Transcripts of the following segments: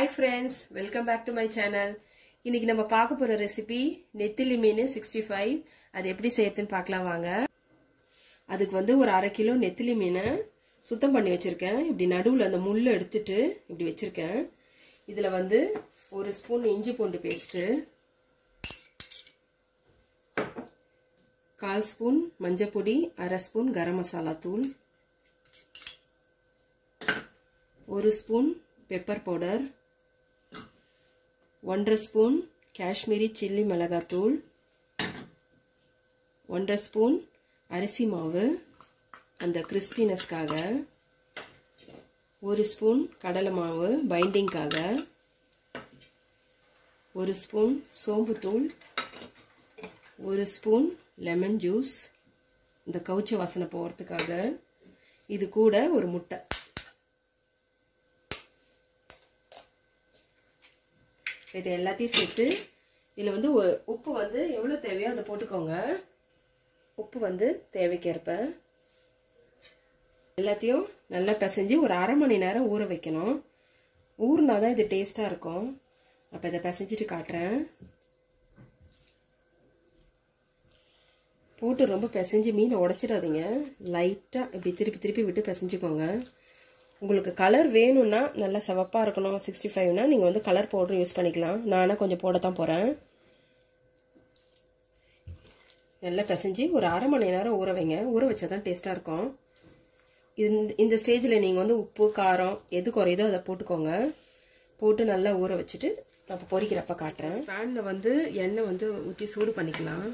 hi friends welcome back to my channel இன்னைக்கு நம்ம பார்க்க போற ரெசிபி நெத்திலி மீன் சிக்ஸ்டி ஃபைவ் அது எப்படி செய்யறதுன்னு பார்க்கலாம் வாங்க அதுக்கு வந்து ஒரு அரை கிலோ நெத்திலி மீனை சுத்தம் பண்ணி வச்சிருக்கேன் இப்படி நடுவில் அந்த முள்ளை எடுத்துட்டு இப்படி வச்சிருக்கேன் இதில் வந்து ஒரு ஸ்பூன் இஞ்சி பூண்டு பேஸ்ட்டு கால் ஸ்பூன் மஞ்சப்பொடி அரை ஸ்பூன் கரம் மசாலா தூள் ஒரு ஸ்பூன் பெப்பர் பவுடர் ஒன்றரை ஸ்பூன் காஷ்மீரி சில்லி மிளகாத்தூள் ஒன்றரை ஸ்பூன் அரிசி மாவு அந்த கிறிஸ்பினஸ்க்காக ஒரு ஸ்பூன் கடலை மாவு பைண்டிங்காக ஒரு ஸ்பூன் சோம்புத்தூள் ஒரு ஸ்பூன் லெமன் ஜூஸ் இந்த கவுச்ச வாசனை போகிறதுக்காக இது கூட ஒரு முட்டை இது எல்லாத்தையும் சேர்த்து இதில் வந்து உப்பு வந்து எவ்வளோ தேவையோ அதை போட்டுக்கோங்க உப்பு வந்து தேவைக்கேற்ப எல்லாத்தையும் நல்லா பிசைஞ்சு ஒரு அரை மணி நேரம் ஊற வைக்கணும் ஊறினா தான் இது டேஸ்ட்டாக இருக்கும் அப்போ இதை பிசைஞ்சிட்டு காட்டுறேன் போட்டு ரொம்ப பிசைஞ்சு மீனை உடச்சிடாதீங்க லைட்டாக இப்படி திருப்பி திருப்பி விட்டு பிசைஞ்சுக்கோங்க உங்களுக்கு கலர் வேணும்னா நல்லா சிவப்பாக இருக்கணும் சிக்ஸ்டி ஃபைவ்னா நீங்கள் வந்து கலர் பவுடர் யூஸ் பண்ணிக்கலாம் நானும் கொஞ்சம் போட தான் போகிறேன் நல்லா பிசைஞ்சு ஒரு அரை மணி நேரம் ஊற வைங்க ஊற வச்சா தான் டேஸ்ட்டாக இருக்கும் இந்த இந்த ஸ்டேஜில் நீங்கள் வந்து உப்பு காரம் எது குறையுதோ அதை போட்டுக்கோங்க போட்டு நல்லா ஊற வச்சுட்டு நான் பொரிக்கிறப்ப காட்டுறேன் ஃபேனில் வந்து எண்ணெய் வந்து ஊற்றி சூடு பண்ணிக்கலாம்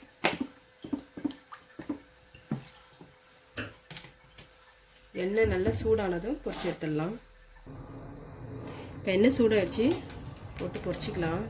எண்ணெய் நல்லா சூடானதும் பொரிச்சு எடுத்துடலாம் இப்போ எண்ணெய் சூடாயிடுச்சு போட்டு பொரிச்சிக்கலாம்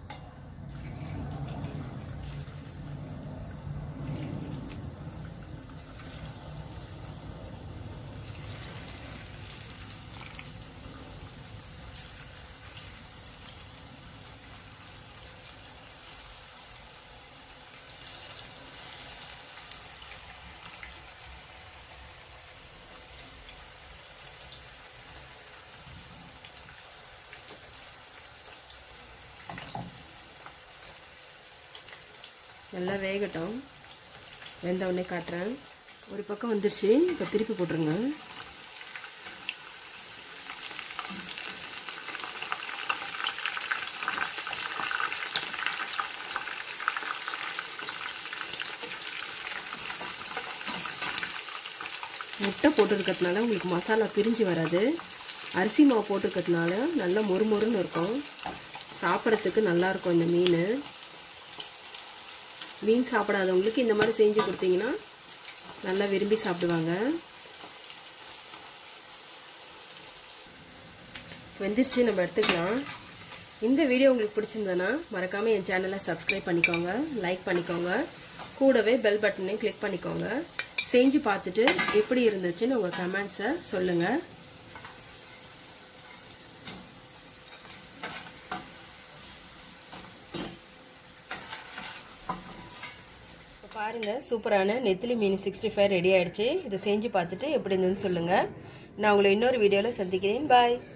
நல்லா வேகட்டும் வெந்த உடனே காட்டுறேன் ஒரு பக்கம் வந்துருச்சு இப்போ திருப்பி போட்டுருங்க முட்டை போட்டுருக்கிறதுனால உங்களுக்கு மசாலா பிரிஞ்சு வராது அரிசி மாவு போட்டுருக்கிறதுனால நல்லா மொறு மொறுன்னு இருக்கும் சாப்பிட்றதுக்கு நல்லாயிருக்கும் இந்த மீன் மீன் சாப்பிடாதவங்களுக்கு இந்த மாதிரி செஞ்சு கொடுத்தீங்கன்னா நல்லா விரும்பி சாப்பிடுவாங்க வெந்துருச்சு நம்ம எடுத்துக்கலாம் இந்த வீடியோ உங்களுக்கு பிடிச்சிருந்ததுன்னா மறக்காமல் என் சேனலை சப்ஸ்கிரைப் பண்ணிக்கோங்க லைக் பண்ணிக்கோங்க கூடவே பெல் பட்டனையும் கிளிக் பண்ணிக்கோங்க செஞ்சு பார்த்துட்டு எப்படி இருந்துச்சுன்னு உங்கள் கமெண்ட்ஸை சொல்லுங்கள் பாருங்கள் சூப்பரான நெத்திலி மீன் சிக்ஸ்டி ஃபைவ் ரெடி ஆகிடுச்சு இதை செஞ்சு பார்த்துட்டு எப்படி இருந்ததுன்னு சொல்லுங்கள் நான் உங்களை இன்னொரு வீடியோவில் சந்திக்கிறேன் பாய்